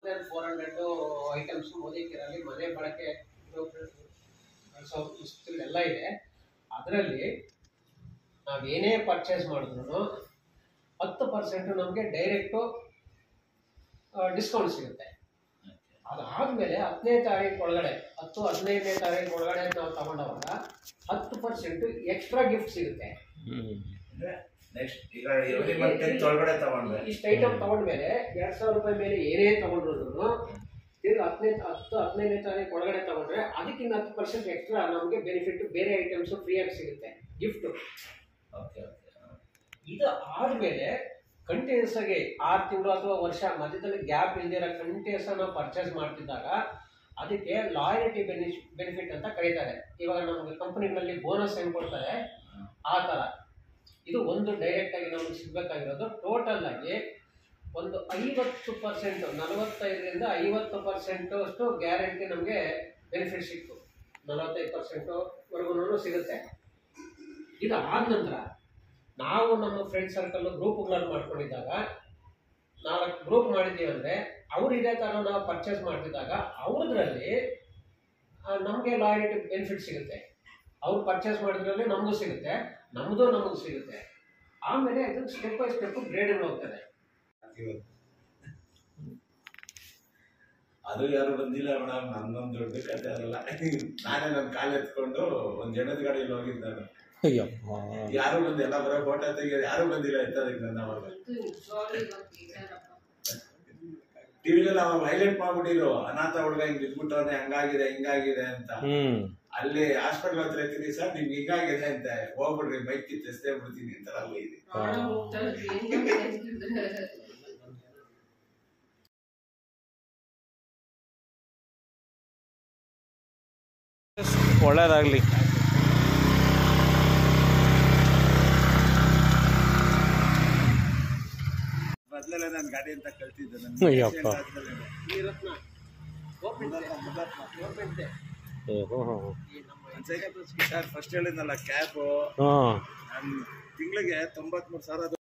Four hundred items ಮೋದಿಕಿರಲ್ಲಿ ಮನೆ ಬಳಕೆ ಬಳಸೋ ವಸ್ತುಗಳೆಲ್ಲ ಇದೆ ಅದರಲ್ಲಿ ನಾವೇನೇ ಪರ್ಚೇಸ್ ಮಾಡಿದ್ರು ಹತ್ತು ಪರ್ಸೆಂಟ್ ನಮಗೆ ಡೈರೆಕ್ಟು ಡಿಸ್ಕೌಂಟ್ ಸಿಗುತ್ತೆ ಅದಾದಮೇಲೆ ಹತ್ತನೇ ತಾರೀಕು ಒಳಗಡೆ ಹತ್ತು ಹದಿನೈದನೇ ತಾರೀಕು ಒಳಗಡೆ ನಾವು ತಗೊಂಡವಾಗ ಹತ್ತು ಪರ್ಸೆಂಟ್ ಎಕ್ಸ್ಟ್ರಾ ಗಿಫ್ಟ್ ಸಿಗುತ್ತೆ ನೆಕ್ಸ್ಟ್ ಈಗ ಎವ್ರಿ ಮಂತ್ ಟೆಂತ್ ಒಳಗಡೆ ತಗೊಂಡ್ರೆ ಇಷ್ಟು ಐಟಮ್ ತಗೊಂಡ್ಮೇಲೆ ಎರಡ್ ಸಾವಿರ ರೂಪಾಯಿ ಮೇಲೆ ಏನೇ ತಗೊಂಡ್ರು ತಿರ್ಗಿ ಹತ್ತನೇ ಹತ್ತು ಹದಿನೈದನೇ ತಾರೀಕು ಒಳಗಡೆ ತಗೊಂಡ್ರೆ ಅದಕ್ಕಿಂತ ಹತ್ತು ಪರ್ಸೆಂಟ್ ಎಕ್ಸ್ಟ್ರಾ ನಮಗೆ ಬೆನಿಫಿಟ್ ಬೇರೆ ಐಟಮ್ಸ್ ಫ್ರೀಯಾಗಿ ಸಿಗುತ್ತೆ ಗಿಫ್ಟ್ ಓಕೆ ಓಕೆ ಇದು ಆದ್ಮೇಲೆ ಕಂಟಿನ್ಯೂಸ್ ಆಗಿ ಆರು ತಿಂಗಳು ಅಥವಾ ವರ್ಷ ಮಧ್ಯದಲ್ಲಿ ಗ್ಯಾಪ್ ಇಲ್ದಿರೋ ಕಂಟಿನ್ಯೂಸ್ ನಾವು ಪರ್ಚೇಸ್ ಮಾಡ್ತಿದ್ದಾಗ ಅದಕ್ಕೆ ಲಾಯಲ್ಟಿ ಬೆನಿಫ್ ಬೆನಿಫಿಟ್ ಅಂತ ಕರೀತಾರೆ ಇವಾಗ ನಮಗೆ ಕಂಪನಿಗಳಲ್ಲಿ ಬೋನಸ್ ಹೆಂಗ್ ಕೊಡ್ತಾರೆ ಆ ಥರ ಇದು ಒಂದು ಡೈರೆಕ್ಟ್ ಆಗಿ ನಮಗೆ ಸಿಗ್ಬೇಕಾಗಿರೋದು ಟೋಟಲ್ ಆಗಿ ಒಂದು ಐವತ್ತು ಪರ್ಸೆಂಟ್ ನಲವತ್ತೈದರಿಂದ ಐವತ್ತು ಪರ್ಸೆಂಟ್ ಅಷ್ಟು ಗ್ಯಾರಂಟಿ ನಮಗೆ ಬೆನಿಫಿಟ್ ಸಿಕ್ತು ನಲವತ್ತೈದು ಪರ್ಸೆಂಟು ವರ್ಗು ಸಿಗುತ್ತೆ ಇದು ಆದ ನಂತರ ನಾವು ನಮ್ಮ ಫ್ರೆಂಡ್ ಸರ್ಕಲ್ ಗ್ರೂಪ್ಗಳನ್ನು ಮಾಡ್ಕೊಂಡಿದ್ದಾಗ ನಾಲ್ಕು ಗ್ರೂಪ್ ಮಾಡಿದ್ದೀವಿ ಅಂದರೆ ಅವ್ರು ಇದೇ ಥರ ನಾವು ಪರ್ಚೇಸ್ ಮಾಡ್ತಿದ್ದಾಗ ಅವ್ರದ್ರಲ್ಲಿ ನಮಗೆ ಲಾಯಲ್ಟಿ ಬೆನಿಫಿಟ್ ಸಿಗುತ್ತೆ ಅವ್ರು ಪರ್ಚೇಸ್ ಮಾಡಿದ್ರಲ್ಲಿ ನಮಗೂ ಸಿಗುತ್ತೆ ನಮ್ಮದು ನಮಗೂ ಸಿಗುತ್ತೆ ಆಮೇಲೆ ಇದು ಸ್ಟೆಪ್ ಬೈ ಸ್ಟೆಪ್ ಗ್ರೇಡಿಂಗ್ ಹೋಗ್ತದೆ ಅದು ಯಾರು ಬಂದಿಲ್ಲ ಮೇಡಮ್ ನನ್ನೊಂದು ದೊಡ್ಡ ಕತೆ ಅದಲ್ಲ ನಾನೇ ನನ್ನ ಕಾಲು ಎತ್ಕೊಂಡು ಒಂದ್ ಜನದ ಗಾಡಿಯಲ್ಲಿ ಹೋಗಿದ್ದೆ ನಾನು ಅಯ್ಯಪ್ಪ ಯಾರು ಬಂದು ಎಲ್ಲ ಬರೋ ಫೋಟೋ ತೆಗಿಯೋದು ಯಾರು ಬಂದಿಲ್ಲ ಎತ್ತದಕ್ಕೆ ನನ್ನ ಅವಾಗ ಟಿವಿಲೆಲ್ಲ ಅವಾಗ ಹೈಲೈಟ್ ಮಾಡ್ಬಿಟ್ಟಿರು ಅನಾಥ ಹುಡುಗ ಹಿಂಗ್ ಬಿದ್ಬಿಟ್ಟವನೆ ಹಂಗಾಗಿದೆ ಹಿಂಗಾಗಿದೆ ಅಂತ ಹ್ಮ್ ಅಲ್ಲಿ ಹಾಸ್ಪಿಟಲ್ ಹತ್ರ ಎತ್ತೀನಿ ಸರ್ ನಿಮ್ಗೆ ಹಿಂಗಾಗಿದೆ ಅಂತ ಹೋಗ್ಬಿಡ್ರಿ ಬೈಕ್ ಕಿತ್ತೆಸ್ತೇ ಬಿಡ್ತೀನಿ ಅಂತ ಅಲ್ಲಿ ಇದೆ ಒಳ್ಳೇದಾಗ್ಲಿ ಮೊದ್ಲೆಲ್ಲ ನಾನು ಗಾಡಿ ಅಂತ ಕಲ್ತಿದ್ದೆ ನನ್ನ ಅಯ್ಯಪ್ಪ. ಆದ್ಮೇಲೆ ಈ ರತ್ನ ಗೋರ್ಮೆಂಟ್ ಗೋರ್ಮೆಂಟ್ ಓಹೋ ಈ ನಮ್ಮ ಒಂದ್ ಸೈಕಲ್ ಸರ್ ಫಸ್ಟ್ ಹೇಳಿದ್ನಲ್ಲ ಕ್ಯಾಬ್ ಹಾಂ ನಾನು ತಿಂಗಳಿಗೆ ತೊಂಬತ್ಮೂರು ಸಾವಿರ